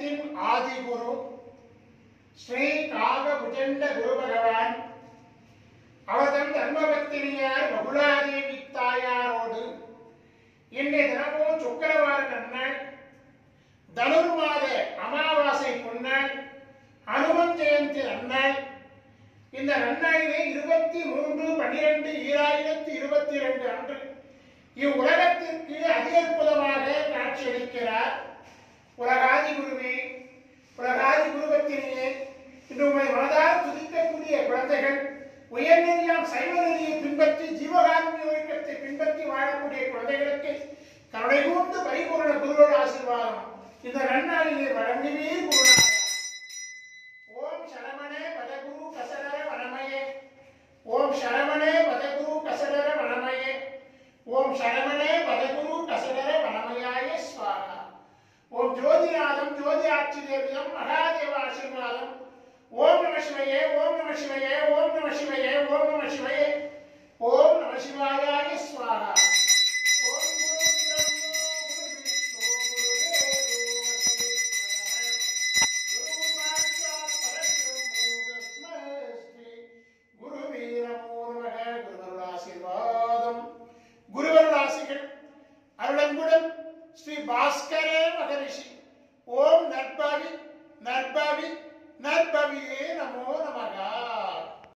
உலகத்தின் ஆதிகுரு ஸ்ரீ காக புஜண்ட குரு பகவான் அவதன் தர்மபத்தினியார் பகுலாதேவி தாயாரோடு இன்றைய தினமும் சுக்கரவார நன்னாள் தனுர் மாத அமாவாசை பொன்னாள் அனுமன் ஜெயந்தி நன்னாள் இந்த நன்னாளிலே இருபத்தி மூன்று பன்னிரண்டு ஈராயிரத்தி இருபத்தி இரண்டு அன்று இவ்வுலகத்திற்கு அதிகற்புதமாக காட்சியளிக்கிறார் உலகாதி குருவே உலகாதி குருவத்திலேயே இன்று உங்களை மனதால் துதிக்கக்கூடிய குழந்தைகள் உயர்நெறியாம் சைவ நெறியை பின்பற்றி ஜீவகாருண்ய ஒழுக்கத்தை பின்பற்றி வாழக்கூடிய குழந்தைகளுக்கு கருணை கூர்ந்து பரிபூரண குருவோட ஆசீர்வாதம் இந்த நன்னாளிலே வழங்குவே குருநாதா ஓம் சரவணே பதகுரு கசடர வனமயே ஓம் சரவணே பதகுரு கசடர வனமயே ஓம் சரவணே பதகுரு கசடர வனமயாய ஸ்வாகா ஓம் ஜோதிநாதம் ஜோதி ஆட்சி தேவியம் மகாதேவ ஆசீர்வாதம் ஓம் நம சிவையே ஓம் நம சிவையே ஓம் நம சிவையே ஓம் நம சிவையே ஓம் நம சிவாயாய ஸ்வாகா ஓம் குரு பிரம்மோ குரு விஷ்ணு குரு தேவோ மகேஸ்வரः குரு சாட்சாத் பரபிரம்மோ தஸ்மை குருவே நமோ நமக குருவருள் ஆசீர்வாதம் குருவருள் ஆசிகள் அருளன்புடன் ஸ்ரீ பாஸ்கரே மகரிஷி ஓம் நற்பவி நற்பவி நற்பவியே நமோ நமகா